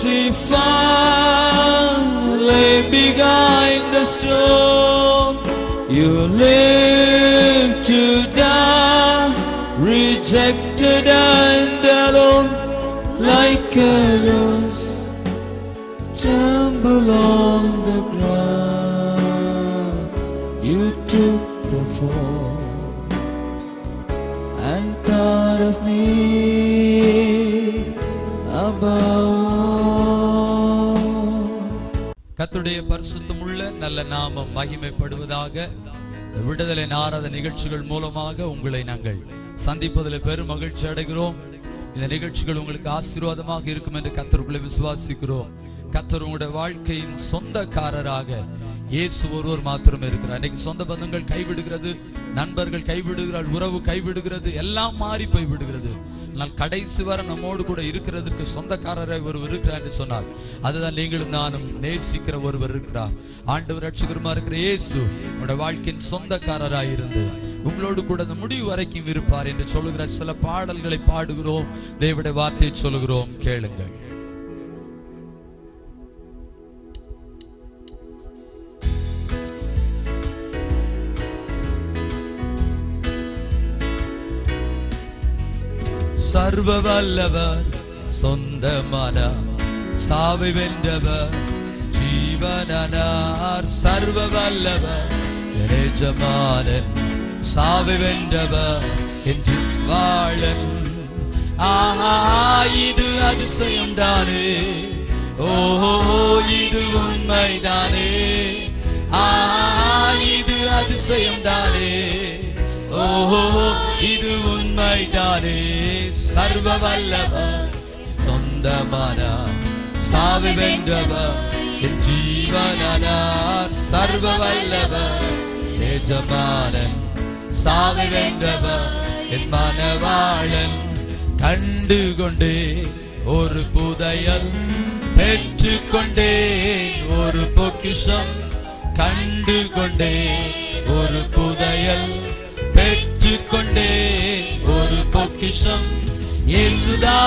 crucified, lay behind the stone. You live to die, rejected and alone, like a rose tremble on the ground. You took the fall and thought of me above. கர்த்தருடைய பரிசுத்தமுள்ள நல்ல நாமம் மகிமைப்படுவதாக விடுதலை நாராத நிகழ்ச்சிகள் மூலமாக உங்களை நாங்கள் சந்திப்பதில் பெரும் மகிழ்ச்சி அடைகிறோம் இந்த நிகழ்ச்சிகள் உங்களுக்கு ஆசீர்வாதமாக இருக்கும் என்று கத்தருக்குள்ளே விசுவாசிக்கிறோம் கத்தர் உங்களுடைய வாழ்க்கையின் சொந்தக்காரராக இயேசு ஒருவர் மாத்திரம் இருக்கிறார் இன்னைக்கு சொந்த பந்தங்கள் கைவிடுகிறது நண்பர்கள் கைவிடுகிறார் உறவு கைவிடுகிறது எல்லாம் மாறி போய் விடுகிறது ஆனால் கடைசி வரை நம்மோடு கூட இருக்கிறதுக்கு சொந்தக்காரராய் ஒருவர் இருக்கிறார் என்று சொன்னார் அதுதான் நீங்களும் நானும் நேசிக்கிற ஒருவர் இருக்கிறார் ஆண்டவர் ரட்சகருமா இருக்கிற இயேசு உங்களுடைய வாழ்க்கையின் சொந்தக்காரராய் இருந்து உங்களோடு கூட அந்த முடிவு வரைக்கும் இருப்பார் என்று சொல்லுகிற சில பாடல்களை பாடுகிறோம் தேவனுடைய வார்த்தையை சொல்லுகிறோம் கேளுங்கள் சர்வ வல்லவர் சொந்தமான சாவை வென்றவர் ஜீவனார் சர்வ வல்லவர் எஜமானன் சாவை வென்றவர் என்று வாழன் ஆஹா இது அதிசயம் தானே ஓஹோ இது உண்மைதானே ஆஹா இது அதிசயம் தானே ஓஹோ இது உண்மைதானே சர்வ வல்லவர் சொந்தமானார் சாவி வென்றவர் என் ஜீவனானார் சர்வ வல்லவர் எஜமானன் சாவி வென்றவர் என் மனவாளன் கண்டு கொண்டே ஒரு புதையல் பெற்று கொண்டேன் ஒரு பொக்கிஷம் கண்டு கொண்டே ஒரு புதையல் பெற்று கொண்டே ஒரு பொக்கிஷம் இயேசுதா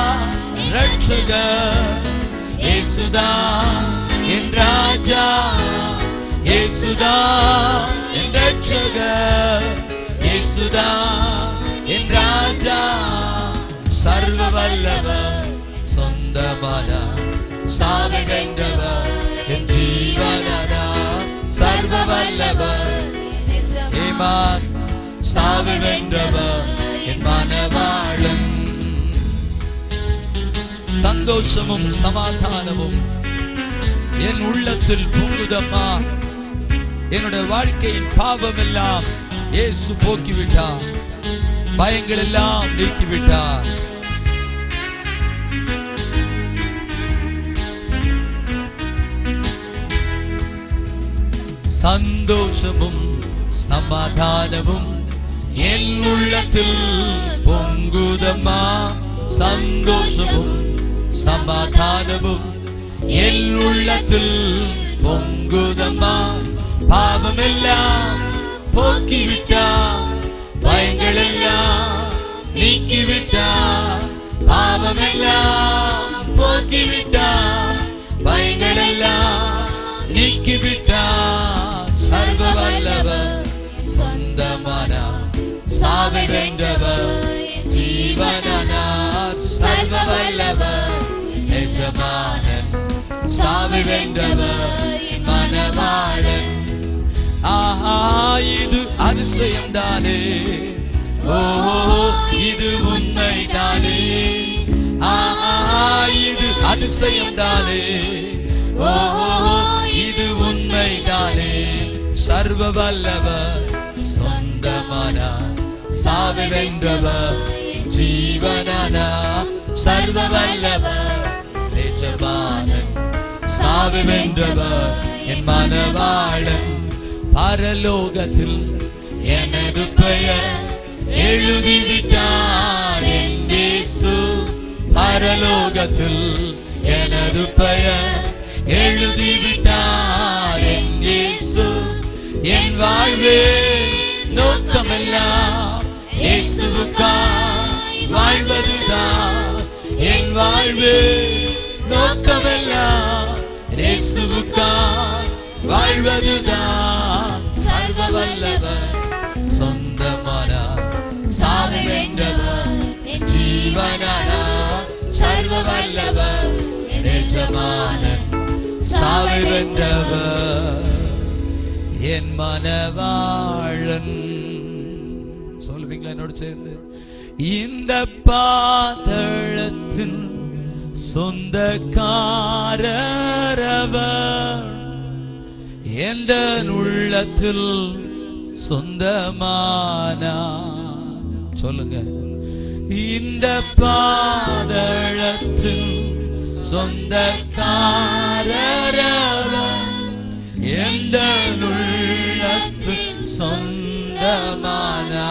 ரட்சகர் இயேசுதா என் ராஜா இயேசுதா என் ரட்சகர் இயேசுதா என் ராஜா சர்வ வல்லவர் சொந்தமான சாவி வென்றவர் என் ஜீவனானா சர்வ வல்லவர் ஏமான் சாவி வென்றவர் என் மனவாளன் சந்தோஷமும் சமாதானமும் என் உள்ளத்தில் பொங்குதம்மா என்னுடைய வாழ்க்கையின் பாவம் எல்லாம் இயேசு போக்கிவிட்டார் பயங்கள் எல்லாம் நீக்கிவிட்டார் சந்தோஷமும் சமாதானமும் என் உள்ளத்தில் பொங்குதம்மா சந்தோஷமும் சமாதானமும் என் உள்ளத்தில் பொங்குதம்மா பாவமெல்லாம் போக்கிவிட்டா பயங்கள் எல்லாம் நீக்கிவிட்டா பாவமெல்லாம் போக்கிவிட்டா பயங்கள் எல்லாம் நீக்கிவிட்டா சர்வ வல்லவர் சொந்தமான சாவை வென்றவர் ஜீவனானார் சர்வ வல்லவர் எஜமானன் சாவை வென்றவர் மனவாளன் ஆஹா இது அதிசயம் தானே ஓஹோ இது உண்மைதானே ஆஹா இது அதிசயம் தானே ஓஹோ இது உண்மைதானே சர்வ வல்லவர் சொந்தமானா சாவி வென்றவர் ஜீவனானா சர்வ வல்லவர் எஜமானன் சாவி வென்றவர் என் மனவாளன் பரலோகத்தில் எனது பெயர் எழுதிவிட்டார் என் இயேசு பரலோகத்தில் எனது பெயர் எழுதிவிட்டார் என் இயேசு என் வாழ்வே நோக்கமெல்லாம் இயேசுவுக்காய் வாழ்வதுதான் என் வாழ்வு நோக்கம் இயேசுவுக்காய் வாழ்வதுதான் சர்வ வல்லவர் சொந்தமானார் சாவை வென்றவர் என் ஜீவனானார் சர்வ வல்லவர் எஜமானன் சாவை வென்றவர் என் மனவாழன் சொல்லுவீங்களா என்னோட சேர்ந்து இந்த பாதளத்தின் சொந்தக்காரரவர் எந்த உள்ளத்தில் சொந்தமானா சொல்லுங்க இந்த பாதளத்தின் சொந்தக்காரரவர் எந்த உள்ளத்து சொந்தமானா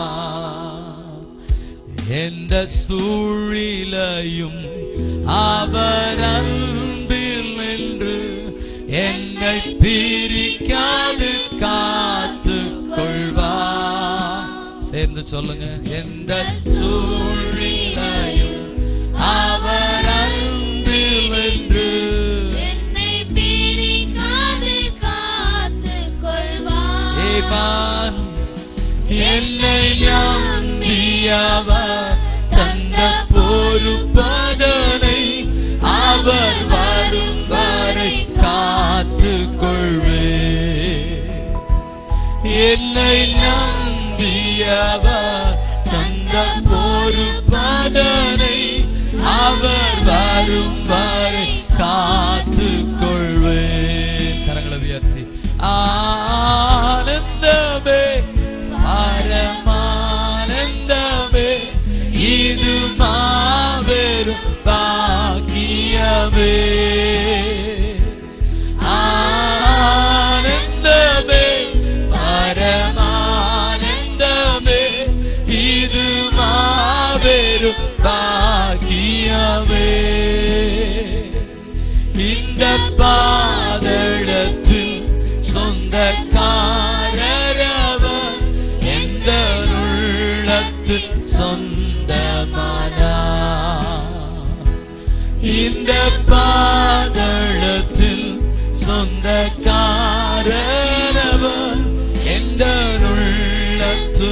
எந்த சூழிலையும் அவர் அன்பில் நின்று என்னை பிரிக்காது காத்து கொள்வார் சேர்ந்து சொல்லுங்க எந்த சூழ்நிலையும் அவர் அன்பில் நின்று என்னை பிரிக்காது காத்துக் கொள்வார். ஏமான் என்னை நம்பியவர் தந்த பொறுப்பதனை அவர் வரும் வரை காத்து கொள்வே என்னை நம்பியவர் தந்த பொறுப்பதனை அவர் வரும் வரை காத்து கொள்வே கரங்களை உயர்த்தி ஆனந்தமே பரமானந்தமே இது மாபெரும் பாக்கியமே ஆனந்தமே பரமானந்தமே இது மாபெரும் பாக்கியமே இந்த பாதளத்தில் சொந்தக்காரரவர் எந்த உள்ளத்து சொந்தமானா இந்த பாதளத்தில் சொந்தக்காரரவர் எந்த உள்ளத்து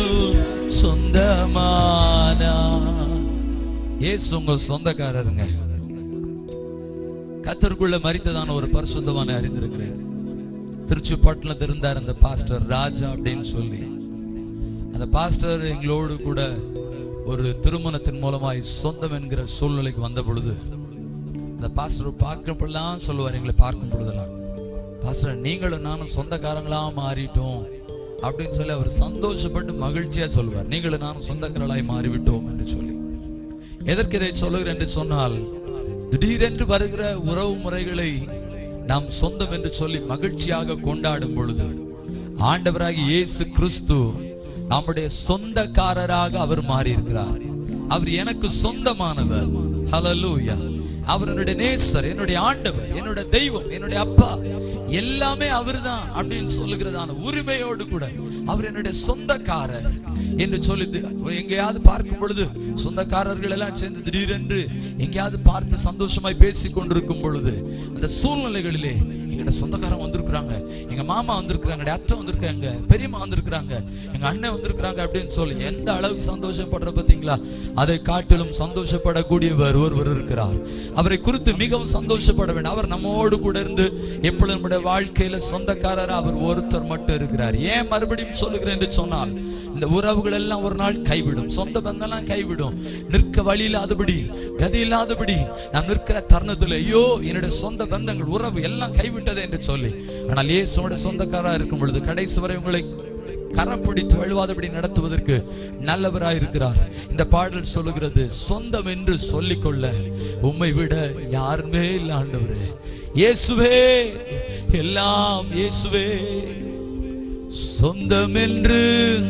சொந்தமானா இயேசு உங்க சொந்தக்காரருங்க கத்தருக்குள்ள மறித்ததான ஒரு பரிசுத்தமான அறிந்திருக்கிறேன் திருச்சி பட்டணத்தில் இருந்தார் அந்த பாஸ்டர் ராஜா அப்படின்னு சொல்லி அந்த பாஸ்டர் எங்களோடு கூட ஒரு திருமணத்தின் மூலமாய் சொந்தம் என்கிற சூழ்நிலைக்கு வந்த பொழுது அந்த பாஸ்டர் பார்க்கிறப்பெல்லாம் சொல்லுவார் எங்களை பார்க்கும் பொழுதெல்லாம் பாஸ்டர் நீங்களும் நானும் சொந்தக்காரங்களா மாறிட்டோம் அப்படின்னு சொல்லி அவர் சந்தோஷப்பட்டு மகிழ்ச்சியா சொல்லுவார் நீங்களும் நானும் சொந்தக்காரர்களாய் மாறிவிட்டோம் என்று சொல்லி எதற்கு இதை சொல்லுகிறேன் என்று சொன்னால் திடீரென்று வருகிற உறவு முறைகளை நாம் சொந்தம் என்று சொல்லி மகிழ்ச்சியாக கொண்டாடும் பொழுது ஆண்டவராகி இயேசு கிறிஸ்து நம்முடைய சொந்தக்காரராக அவர் மாறி இருக்கிறார் அவர் எனக்கு சொந்தமானவர் ஹalleluya அவர் என்னுடைய நேசர் என்னுடைய ஆண்டவர் என்னுடைய தெய்வம் என்னுடைய அப்பா எல்லாமே அவர்தான் அப்படின்னு சொல்லுகிறதான உரிமையோடு கூட அவர் என்னுடைய சொந்தக்காரர் என்று சொல்லி எங்கேயாவது பார்க்கும் பொழுது சொந்தக்காரர்கள் எல்லாம் சேர்ந்து திடீரென்று எங்கேயாவது பார்த்து சந்தோஷமாய் பேசி கொண்டிருக்கும் பொழுது அந்த சூழ்நிலைகளிலே எங்கட சொந்தக்காரங்க வந்திருக்கிறாங்க எங்க மாமா வந்திருக்கிறாங்க எங்க அத்தை வந்திருக்காங்க பெரியம்மா வந்திருக்கிறாங்க எங்க அண்ணன் வந்திருக்கிறாங்க அப்படின்னு சொல்லி எந்த அளவுக்கு சந்தோஷப்படுற பாத்தீங்களா அதை காட்டிலும் சந்தோஷப்படக்கூடியவர் ஒருவர் இருக்கிறார் அவரை குறித்து மிகவும் சந்தோஷப்பட வேண்டும் அவர் நம்மோடு கூட இருந்து எப்பொழுது நம்முடைய வாழ்க்கையில சொந்தக்காரர் அவர் ஒருத்தர் மட்டும் இருக்கிறார் ஏன் மறுபடியும் சொல்லுகிறேன் என்று சொன்னால் இந்த உறவுகள் எல்லாம் ஒரு நாள் கைவிடும் சொந்த பந்தம்லாம் கைவிடும் நிற்க வழி இல்லாதபடி கதி இல்லாதபடி நாம் நிற்கிற தருணத்தில் ஐயோ என்னுடைய சொந்த பந்தங்கள் உறவு எல்லாம் கைவிட்டதே என்று சொல்லி ஆனால் இயேசுவோட சொந்தக்காரா இருக்கும் பொழுது கடைசி வரை உங்களை கரம் பிடித்து வழுவாதபடி நடத்துவதற்கு நல்லவராய் இருக்கிறார் இந்த பாடல் சொல்லுகிறது சொந்தம் என்று சொல்லிக்கொள்ள உம்மை விட யாருமே இல்லை ஆண்டவரே இயேசுவே எல்லாம் இயேசுவே சொந்தம் என்று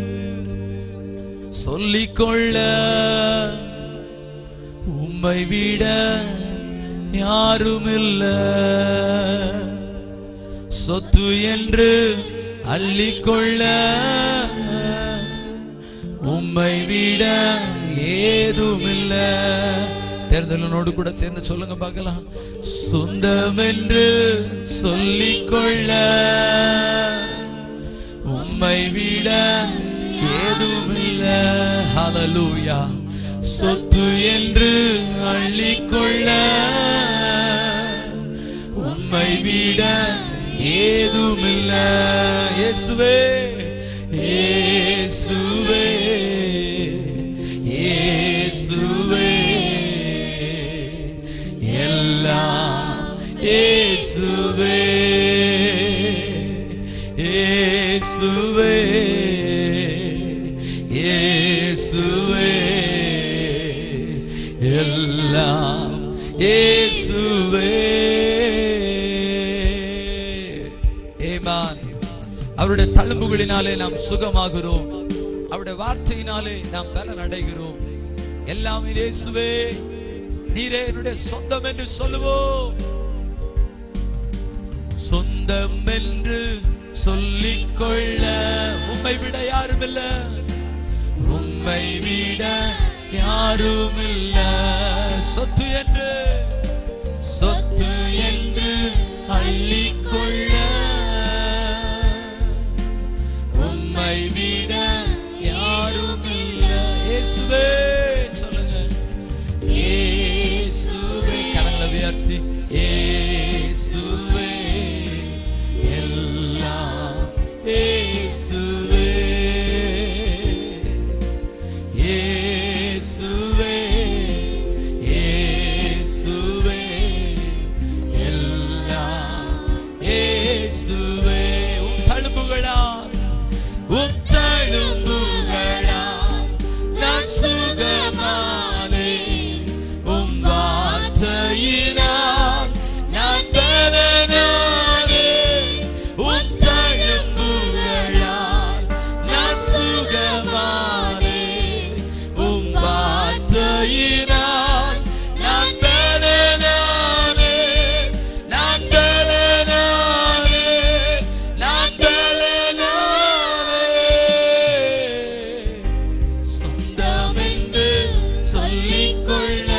சொல்லிக்கொள்ள உம்மை விட யாருமில்ல சொத்து என்று அள்ளிக்கொள்ள உம்மை விட ஏதுமில்ல தேர்தலனோடு கூட சேர்ந்து சொல்லுங்க பார்க்கலாம் சொந்தம் என்று சொல்லிக்கொள்ள உம்மை விட ஏதுமில்ல ஹalleluya சொத்து என்று அள்ளிக்கொள்ள உம்மை விட ஏதுமில்ல இயேசுவே இயேசுவே இயேசுவே எல்லாம் இயேசுவே இயேசுவே இயேசுவே எல்லாம் இயேசுவே ஏமான் அவருடைய தழும்புகளினாலே நாம் சுகமாகிறோம் அவருடைய வார்த்தையினாலே நாம் பலன் அடைகிறோம் எல்லாமே இயேசுவே நீரே என்னுடைய சொந்தம் என்று சொல்லுவோம் சொந்தம் என்று சொல்லிக்கொள்ள உம்மை விட யாரும் இல்ல உம்மை விட யாரும் இல்ல சொத்து என்று சொத்து என்று அள்ளிக்கொள்ள உம்மை விட யாரும் இல்ல இயேசுவே சொல்லுங்க இயேசுவே கரங்களை உயர்த்தி இயேசுவே எல்லாம் இயேசுவே இயேசுவே இயேசுவே எல்லாம் இயேசுவே உம் தழும்புகளால் உம் தழும்புகளால் நான் சுகமானே உம் வார்த்தையினால் நான் பலனானே உம் தழும்புகளால் நான் சுகமானே உம் வார்த்தையினால் நான் பலனானே நான் பலனானே நான் பலனானே சொந்தம் என்று சொல்லிக்கொள்ள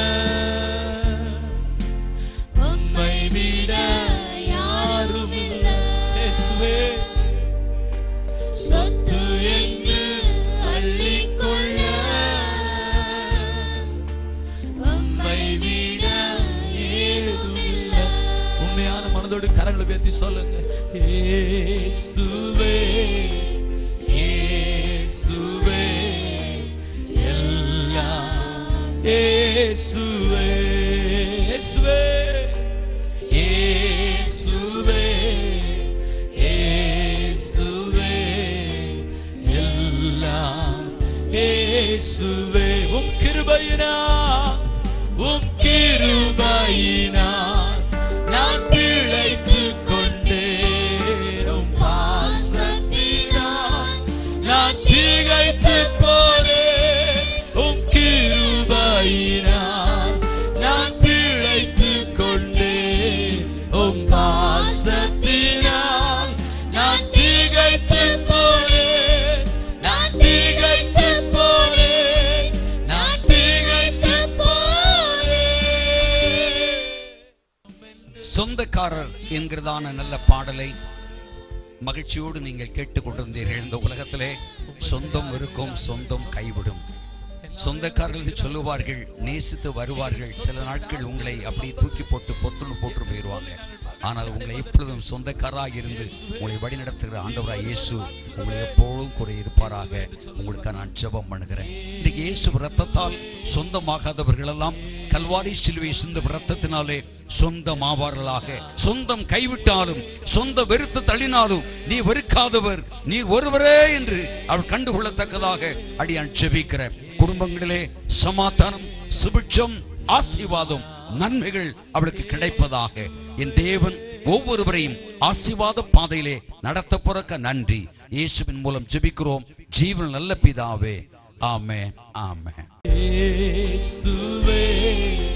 உம்மை விட யாரும் இல்ல இயேசுவே சொத்து என்று அள்ளிக்கொள்ள உம்மை விட ஏதும் இல்ல உண்மையான மனதோடு கரங்களை உயர்த்தி சொல்லுங்க இயேசுவே இயேசுவே எல்லாம் இயேசுவே இயேசுவே இயேசுவே இயேசுவே எல்லாம் இயேசுவே உம் கிருபையினா உம் கிருபையினா நான் பிழைத்துக் கொண்டேன் உம் பாசத்தினால் நான் திகைத்து போனேன் உம் கிருபையினால் நான் பிழைத்துக் கொண்டேன் உம் பாசத்தினால் நான் திகைத்து போனேன் நான் திகைத்து போனேன் நான் திகைத்து போனேன் சொந்தக்காரர் என்கிறதான நல்ல பாடலை மகிழ்ச்சியோடு நீங்கள் கேட்டுக்கொண்டிருந்தீர்கள் இந்த உலகத்திலே சொந்தம் இருக்கும் சொந்தம் கைவிடும் சொந்தக்காரர்கள் சொல்லுவார்கள் நேசித்து வருவார்கள் சில நாட்கள் உங்களை அப்படியே தூக்கி போட்டு பொத்துன்னு போட்டு போயிடுவாங்க ஆனால் உங்களை எப்பொழுதும் சொந்தக்காராக இருந்து உங்களை வழிநடத்துகிற ஆண்டவராய் இயேசு உங்களை எப்பொழுதும் குறை இருப்பாராக உங்களுக்கு நான் ஜெபம் பண்ணுகிறேன் இன்னைக்கு இயேசு ரத்தத்தால் சொந்தமாகாதவர்கள் எல்லாம் கல்வாரி சிலுவை சிந்த ரத்தத்தினாலே சொந்தமாவார்களாக சொந்தம் கைவிட்டாலும் சொந்த வெறுத்து தள்ளினாலும் நீ வெறுக்காதவர் நீ ஒருவரே என்று அவள் கண்டுகொள்ளத்தக்கதாக அடியான் ஜெபிக்கிற குடும்பங்களிலே சமாதானம் சுபிட்சம் ஆசீர்வாதம் நன்மைகள் அவளுக்கு கிடைப்பதாக என் தேவன் ஒவ்வொருவரையும் ஆசீர்வாத பாதையிலே நடத்த பிறக்க நன்றி இயேசுவின் மூலம் ஜெபிக்கிறோம் ஜீவன் நல்ல பிதாவே ஆமென் ஆமென் இயேசுவே